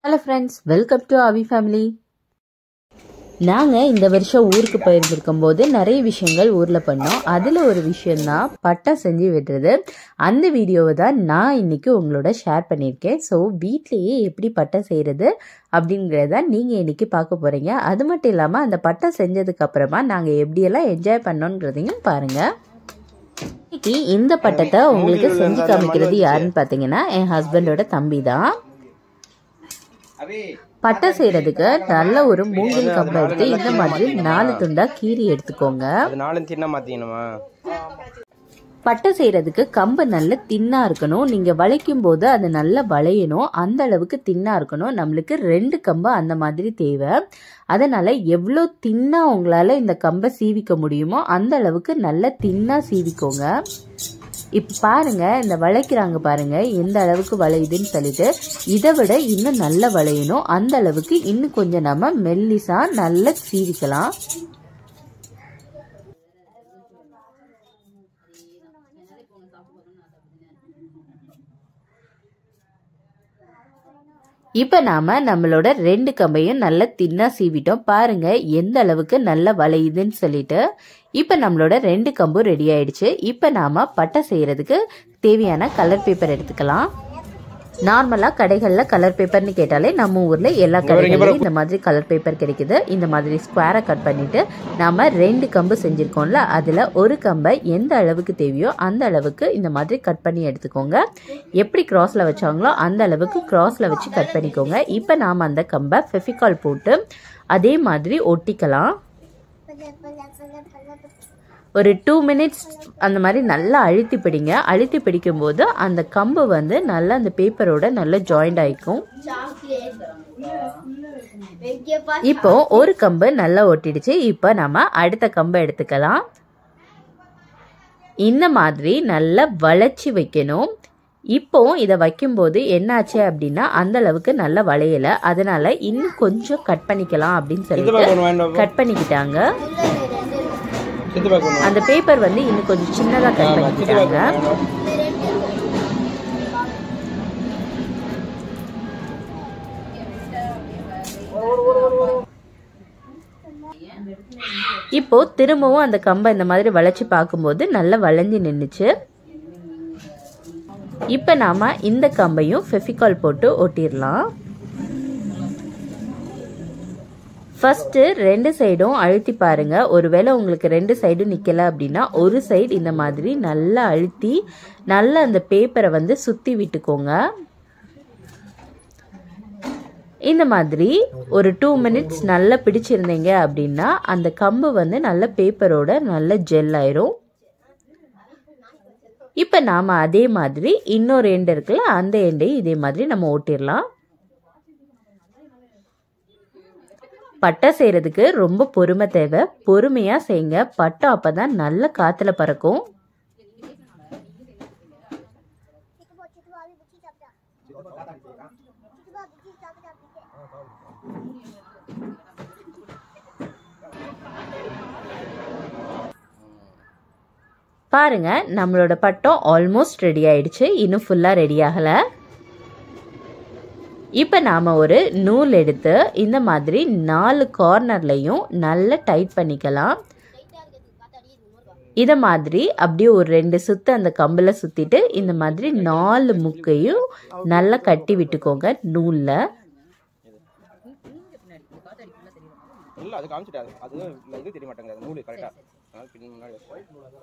Hello friends welcome to Avi family நாங்கள் இந்த வருஷம் ஊருக்கு போயிருந்திருக்கும் போது நிறைய விஷயங்கள் ஊரில் பண்ணோம் அதில் ஒரு விஷயந்தான் பட்டம் செஞ்சு விடுறது அந்த வீடியோவை தான் நான் இன்னைக்கு உங்களோட ஷேர் பண்ணியிருக்கேன் ஸோ வீட்லேயே எப்படி பட்டம் செய்கிறது அப்படிங்கிறத நீங்கள் இன்னைக்கு பார்க்க போகிறீங்க அது மட்டும் இல்லாமல் அந்த பட்டம் செஞ்சதுக்கு அப்புறமா நாங்கள் எப்படியெல்லாம் என்ஜாய் பண்ணோன்றதையும் பாருங்கள் இன்னைக்கு இந்த பட்டத்தை உங்களுக்கு செஞ்சு காமிக்கிறது யாருன்னு பார்த்தீங்கன்னா என் ஹஸ்பண்டோட தம்பி தான் பட்டை செய்யறதுக்கு நல்ல ஒரு மூங்கில் கம்பை எடுத்து இந்த மாதிரி நாலு துண்டா கீறி எடுத்துக்கோங்க அது நாலும் தின்ன மாத்தீங்கணுமா பட்டை செய்யறதுக்கு கம்பு நல்ல தின்னா இருக்கணும் நீங்க வளைக்கும் போது அது நல்லா வளையணும் அந்த அளவுக்கு தின்னா இருக்கணும் நம்மளுக்கு ரெண்டு கம்பு அந்த மாதிரி தேவை அதனால எவ்வளோ தின்னா உங்களால இந்த கம்பை சீவிக்க முடியுமோ அந்த அளவுக்கு நல்ல தின்னா சீவிக்கோங்க இப்ப பாருங்க இந்த வளைக்கிறாங்க பாருங்க எந்த அளவுக்கு வளையுதுன்னு சொல்லிட்டு இதை விட இன்னும் நல்லா வளையணும் அந்த அளவுக்கு இன்னும் கொஞ்சம் நம்ம மெல்லிசா நல்லா சீவிக்கலாம் இப்போ நாம நம்மளோட ரெண்டு கம்பையும் நல்லா தின்னா சீவிட்டோம் பாருங்க எந்த அளவுக்கு நல்லா வளையுதுன்னு சொல்லிட்டு இப்போ நம்மளோட ரெண்டு கம்பும் ரெடி ஆயிடுச்சு இப்போ நாம பட்டை செய்யறதுக்கு தேவையான கலர் பேப்பர் எடுத்துக்கலாம் நார்மலாக கடைகளில் கலர் பேப்பர்னு கேட்டாலே நம்ம ஊரில் எல்லா கடைகளிலும் இந்த மாதிரி கலர் பேப்பர் கிடைக்குது இந்த மாதிரி ஸ்கொயரை கட் பண்ணிட்டு நாம ரெண்டு கம்பு செஞ்சுருக்கோம்ல அதில் ஒரு கம்பை எந்த அளவுக்கு தேவையோ அந்த அளவுக்கு இந்த மாதிரி கட் பண்ணி எடுத்துக்கோங்க எப்படி கிராஸில் வச்சாங்களோ அந்த அளவுக்கு கிராஸில் வச்சு கட் பண்ணிக்கோங்க இப்போ நாம் அந்த கம்பை ஃபெஃபிகால் போட்டு அதே மாதிரி ஒட்டிக்கலாம் ஒரு டூ மினிட்ஸ் அந்த மாதிரி நல்லா அழுத்தி பிடிங்க அழுத்தி பிடிக்கும் போது அந்த கம்பு வந்து நல்லா அந்த பேப்பரோட நல்லா ஜாயிண்ட் ஆயிக்கும் இப்போ ஒரு கம்பு நல்லா ஒட்டிடுச்சு இப்போ நம்ம அடுத்த கம்பை எடுத்துக்கலாம் இந்த மாதிரி நல்லா வளைச்சி வைக்கணும் இப்போ இதை வைக்கும்போது என்னாச்சு அப்படின்னா அந்த அளவுக்கு நல்லா வளையல அதனால இன்னும் கொஞ்சம் கட் பண்ணிக்கலாம் அப்படின்னு சொல்லிட்டு கட் பண்ணிக்கிட்டாங்க சித்து பேக் ஒன்று அந்த பேப்பர் வந்து இன்னும் கொஞ்சம் சின்னதா கட் பண்ணிக்கிட்டாங்க இப்போ திரும்பவும் அந்த கம்பை இந்த மாதிரி வளைச்சு பார்க்கும்போது நல்லா வளைஞ்சு நின்னுச்சு இப்போ நாம இந்த கம்பையும் ஃபெஃபிகால் போட்டு ஒட்டிடலாம் ஃபர்ஸ்ட் ரெண்டு சைடும் அழுத்தி பாருங்க ஒருவேளை உங்களுக்கு ரெண்டு சைடும் நிக்கல அப்படின்னா ஒரு சைடு இந்த மாதிரி நல்லா அழுத்தி நல்லா அந்த பேப்பரை வந்து சுத்தி விட்டுக்கோங்க இந்த மாதிரி ஒரு டூ மினிட்ஸ் நல்லா பிடிச்சிருந்தீங்க அப்படின்னா அந்த கம்பு வந்து நல்ல பேப்பரோட நல்ல ஜெல் ஆயிரும் இப்போ நாம் அதே மாதிரி இன்னொரு எண்டு இருக்குல்ல அந்த எண்டையும் இதே மாதிரி நம்ம ஓட்டிடலாம் பட்டை செய்யறதுக்கு ரொம்ப பொறுமை தேவை பொறுமையா செய்யுங்க பட்டம் அப்பதான் நல்ல காத்துல பறக்கும் பாருங்க நம்மளோட பட்டம் ஆல்மோஸ்ட் ரெடி ஆயிடுச்சு இன்னும் ஃபுல்லா ரெடி ஆகல இப்போ நாம் ஒரு நூல் எடுத்து இந்த மாதிரி நாலு கார்னர்லையும் நல்லா டைட் பண்ணிக்கலாம் இதை மாதிரி அப்படியே ஒரு ரெண்டு சுத்து அந்த கம்பில் சுற்றிட்டு இந்த மாதிரி நாலு முக்கையும் நல்லா கட்டி விட்டுக்கோங்க நூலில் இல்லை அது காமிச்சிட்டாரு அது இல்ல, இது தெரிய மாட்டேங்குது நூல் கரெக்டாக அதனால பின் முன்னாடி வச்சு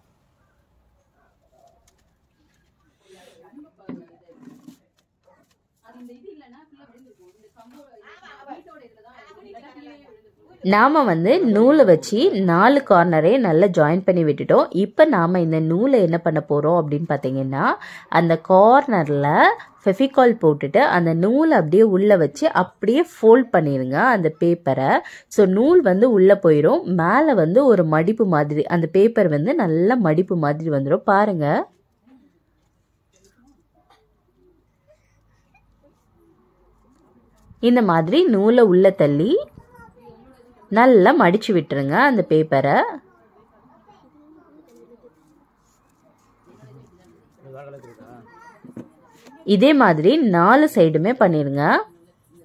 நாம் வந்து நூலை வச்சு நாலு கார்னரே நல்லா ஜாயின் பண்ணி விட்டுட்டோம் இப்போ நாம் இந்த நூலை என்ன பண்ண போகிறோம் அப்படின்னு பார்த்தீங்கன்னா அந்த கார்னரில் ஃபெஃபிகால் போட்டுட்டு அந்த நூலை அப்படியே உள்ளே வச்சு அப்படியே ஃபோல்ட் பண்ணிடுங்க அந்த பேப்பரை ஸோ நூல் வந்து உள்ளே போயிடும் மேலே வந்து ஒரு மடிப்பு மாதிரி அந்த பேப்பர் வந்து நல்ல மடிப்பு மாதிரி வந்துடும் பாருங்கள் இந்த மாதிரி நூலை உள்ளே தள்ளி நல்லா மடிச்சு விட்டுருங்க அந்த பேப்பரை இதே மாதிரி நாலு சைடுமே பண்ணிடுங்க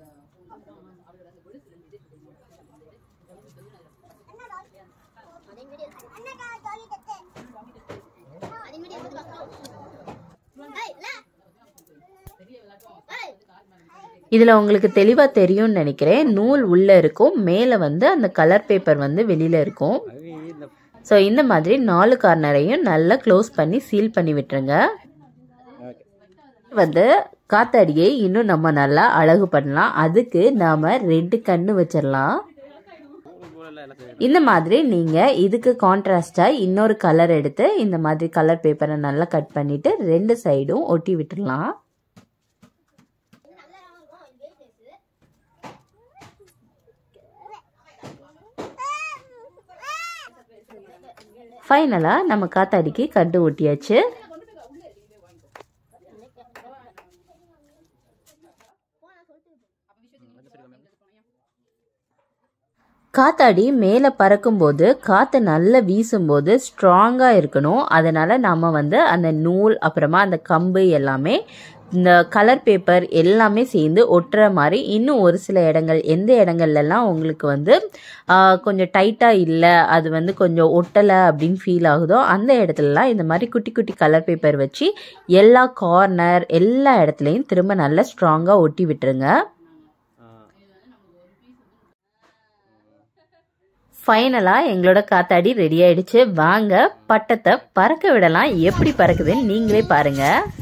இதில் உங்களுக்கு தெளிவாக தெரியும்னு நினைக்கிறேன் நூல் உள்ளே இருக்கும் மேலே வந்து அந்த கலர் பேப்பர் வந்து வெளியில் இருக்கும் ஸோ இந்த மாதிரி நாலு கார்னரையும் நல்லா க்ளோஸ் பண்ணி சீல் பண்ணி விட்டுருங்க வந்து காத்தாடியை இன்னும் நம்ம நல்லா அழகு பண்ணலாம் அதுக்கு நாம் ரெண்டு கண்ணு வச்சிடலாம் இந்த மாதிரி நீங்கள் இதுக்கு கான்ட்ராஸ்டாக இன்னொரு கலர் எடுத்து இந்த மாதிரி கலர் பேப்பரை நல்லா கட் பண்ணிவிட்டு ரெண்டு சைடும் ஒட்டி விட்டுடலாம் ஃபைனலாக நம்ம காத்தாடிக்கு கட்டு ஒட்டியாச்சு காத்தாடி மேலே பறக்கும்போது காற்று நல்லா வீசும்போது ஸ்ட்ராங்காக இருக்கணும் அதனால் நம்ம வந்து அந்த நூல் அப்புறமா அந்த கம்பு எல்லாமே இந்த கலர் பேப்பர் எல்லாமே சேர்ந்து ஒட்டுற மாதிரி இன்னும் ஒரு சில இடங்கள் எந்த இடங்கள்லாம் உங்களுக்கு வந்து கொஞ்சம் டைட்டாக இல்லை அது வந்து கொஞ்சம் ஒட்டலை அப்படின்னு ஃபீல் ஆகுதோ அந்த இடத்துலலாம் இந்த மாதிரி குட்டி குட்டி கலர் பேப்பர் வச்சு எல்லா கார்னர் எல்லா இடத்துலையும் திரும்ப நல்லா ஸ்ட்ராங்காக ஒட்டி விட்டுருங்க ஃபைனலாக எங்களோட காத்தாடி ரெடி ஆயிடுச்சு வாங்க பட்டத்தை பறக்க விடலாம் எப்படி பறக்குதுன்னு நீங்களே பாருங்க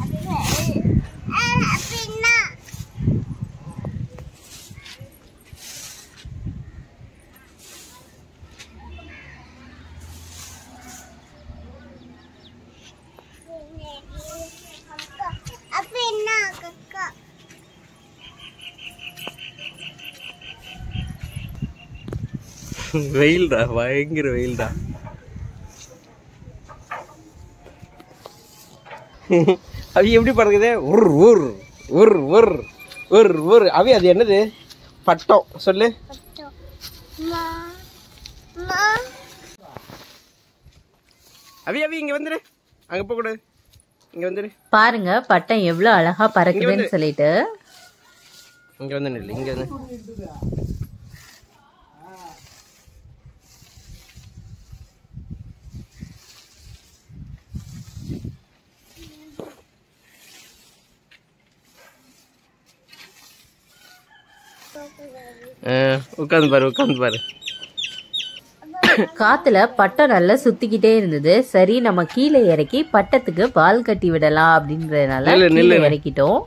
வெயில்டா பயங்கர வெயில்டா அவி எப்படி பறக்குது உர் உர் உர் உர் உர் உர் அவி அது என்னது பட்டம் சொல்லு அவி அவி இங்க வந்துரு அங்க போக கூடாது இங்க வந்துரு பாருங்க பட்டம் எவ்வளோ அழகா பறக்குதுன்னு சொல்லிட்டு இங்க வந்து நில்லு இங்க வந்து உட்காந்து பாரு உட்காந்து பாரு காத்துல பட்டம் நல்லா சுத்திக்கிட்டே இருந்தது சரி நம்ம கீழே இறக்கி பட்டத்துக்கு பால் கட்டி விடலாம் அப்படின்றதுனால நில்லு, கீழே நில்லு. இறக்கிட்டோம்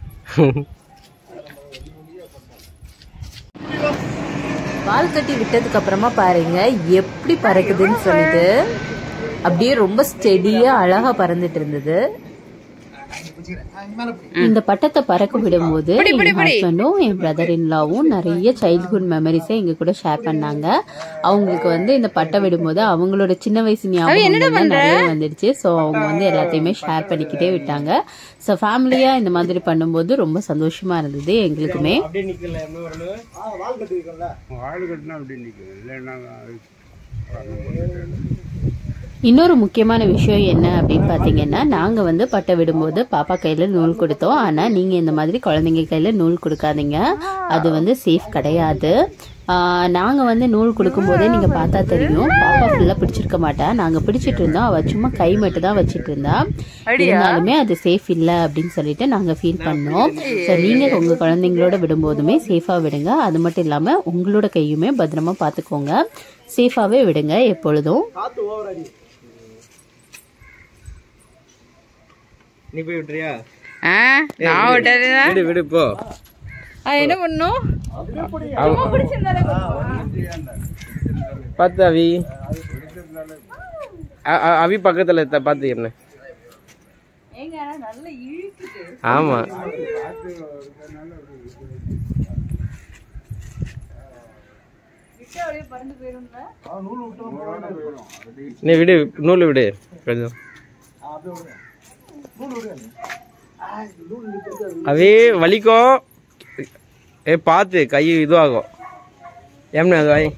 பால் கட்டி விட்டதுக்கு அப்புறமா பாருங்க எப்படி பறக்குதுன்னு சொல்லிட்டு அப்படியே ரொம்ப ஸ்டெடியா அழகா பறந்துட்டு இருந்தது இந்த பட்டத்தை பறக்க விடும்போது என் ஹஸ்பண்டும் என் பிரதர் இன்லாவும் நிறைய சைல்ட்ஹுட் மெமரிஸை எங்க கூட ஷேர் பண்ணாங்க அவங்களுக்கு வந்து இந்த பட்டம் விடும்போது அவங்களோட சின்ன வயசு ஞாபகம் நிறைய வந்துடுச்சு ஸோ அவங்க வந்து எல்லாத்தையுமே ஷேர் பண்ணிக்கிட்டே விட்டாங்க ஸோ ஃபேமிலியா இந்த மாதிரி பண்ணும்போது ரொம்ப சந்தோஷமா இருந்தது எங்களுக்குமே அப்படியே நிக்கல என்ன வரணும் ஆள் கட்டினா அப்படி நிற்கும் இல்லைன்னா இன்னொரு முக்கியமான விஷயம் என்ன அப்படின்னு பார்த்தீங்கன்னா நாங்கள் வந்து பட்டை விடும்போது பாப்பா கையில் நூல் கொடுத்தோம் ஆனால் நீங்கள் இந்த மாதிரி குழந்தைங்க கையில் நூல் கொடுக்காதீங்க அது வந்து சேஃப் கிடையாது நாங்கள் வந்து நூல் கொடுக்கும்போதே நீங்கள் பார்த்தா தெரியும் பாப்பா ஃபுல்லாக பிடிச்சிருக்க மாட்டா நாங்கள் பிடிச்சிட்டு இருந்தோம் அவள் சும்மா கை மட்டும் தான் வச்சுட்டு இருந்தா இருந்தாலுமே அது சேஃப் இல்லை அப்படின்னு சொல்லிட்டு நாங்கள் ஃபீல் பண்ணோம் ஸோ நீங்கள் உங்கள் குழந்தைங்களோட விடும்போதுமே சேஃபாக விடுங்க அது மட்டும் இல்லாமல் உங்களோட கையுமே பத்திரமா பார்த்துக்கோங்க சேஃபாகவே விடுங்க எப்பொழுதும் நீ போய் விட்டுறியா ஆ நான் விட்டதுதான் விடு விடு போ என்ன பண்ணும் பார்த்து அவி அ- அ- அவி பக்கத்துல இருக்க பார்த்து என்ன ஆமா நீ விடு நூல் விடு கொஞ்சம் அதே வலிக்கும் ஏ பார்த்து கை இதுவாகும் ஏம்னா அது வாய்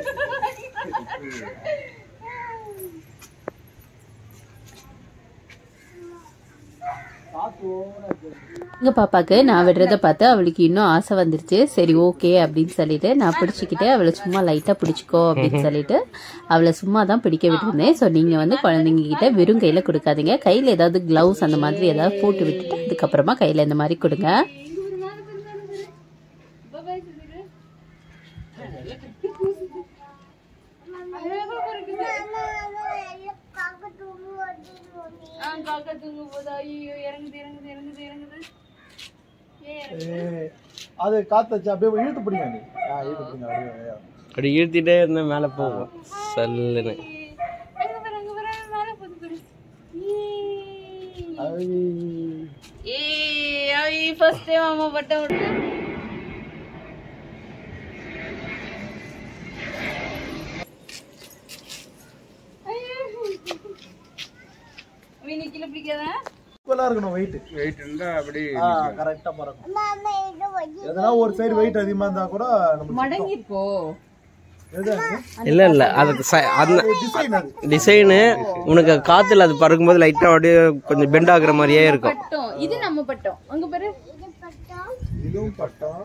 எங்க பாப்பாக்கு நான் விடுறத பார்த்து அவளுக்கு இன்னும் ஆசை வந்துருச்சு சரி ஓகே அப்படின்னு சொல்லிட்டு நான் பிடிச்சிக்கிட்டு அவளை சும்மா லைட்டா பிடிச்சிக்கோ அப்படின்னு சொல்லிட்டு அவளை சும்மா தான் பிடிக்க விட்டுருந்தேன் ஸோ நீங்க வந்து குழந்தைங்க கிட்ட வெறும் கையில கொடுக்காதீங்க கையில ஏதாவது கிளவுஸ் அந்த மாதிரி ஏதாவது போட்டு விட்டுட்டு அதுக்கப்புறமா கையில இந்த மாதிரி கொடுங்க காக்கா தூங்க போதா ஐயோ இறங்குது இறங்குது இறங்குது இறங்குது ஏய், அது காத்து வச்சு அப்படியே இழுத்து பிடிங்க நீ ஆ, இழுத்து பிடிங்க அப்படியே அப்படி இழுத்திட்டே இருந்தா மேலே போகும் சல்லுன்னு அங்க பாரு அங்க பாரு மேல போகுது பாரு ஐ. ஏய் ஐ ஃபர்ஸ்ட் டைம் அம்மா பட்டம் விட்டு கீழே பிடிக்காதா ஈக்குவலா இருக்கணும் வெயிட் வெயிட் இருந்தா அப்படி ஆ கரெக்டா பறக்கும் எதனா ஒரு சைடு வெயிட் அதிகமா இருந்தா கூட நம்ம மடங்கிருக்கோ எது இல்லை இல்லை அதுக்கு ச- அந்த டிசைன் அது டிசைனு உனக்கு காத்துல அது பறக்கும்போது லைட்டாக அப்படியே கொஞ்சம் பெண்ட் ஆகுற மாதிரியே இருக்கும் பட்டம் இது நம்ம பட்டம் அங்க பாரு இதுவும் பட்டம்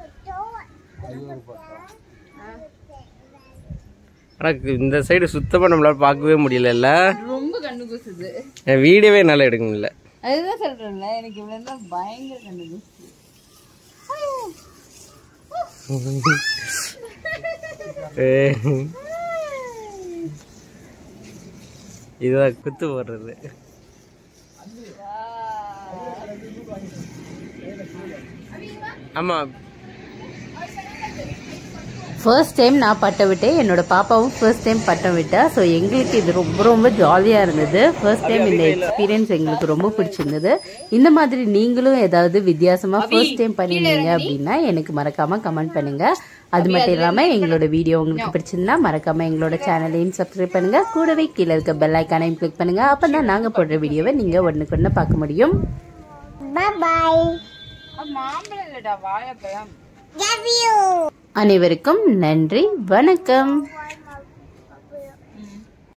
ஆனா இந்த சைடு சுத்தமாக நம்மளால பார்க்கவே முடியல ரொம்ப கண்ணு கூசுது வீடியோவே என்னால் எடுக்க முடியல அதுதான் சொல்றேன்ல எனக்கு இவ்வளவு இருந்தா பயங்கர கண்ணு கூசுது இதுதான் குத்து போடுறது ஆமா ஃபர்ஸ்ட் டைம் நான் பட்டம் விட்டேன் என்னோட பாப்பாவும் ஃபர்ஸ்ட் டைம் பட்டம் விட்டா ஸோ எங்களுக்கு இது ரொம்ப ரொம்ப ஜாலியாக இருந்தது ஃபர்ஸ்ட் டைம் இந்த எக்ஸ்பீரியன்ஸ் எங்களுக்கு ரொம்ப பிடிச்சிருந்தது இந்த மாதிரி நீங்களும் ஏதாவது வித்தியாசமாக ஃபர்ஸ்ட் டைம் பண்ணிருந்தீங்க அப்படின்னா எனக்கு மறக்காம கமெண்ட் பண்ணுங்க அது மட்டும் இல்லாமல் எங்களோட வீடியோ உங்களுக்கு பிடிச்சிருந்தா மறக்காம எங்களோட சேனலையும் சப்ஸ்கிரைப் பண்ணுங்க கூடவே கீழே இருக்க பெல் ஐக்கானையும் கிளிக் பண்ணுங்க அப்போ தான் நாங்கள் போடுற வீடியோவை நீங்கள் ஒன்றுக்கு பார்க்க முடியும் மாம்பழம் இல்லடா வாழைப்பழம் அனைவருக்கும் நன்றி வணக்கம்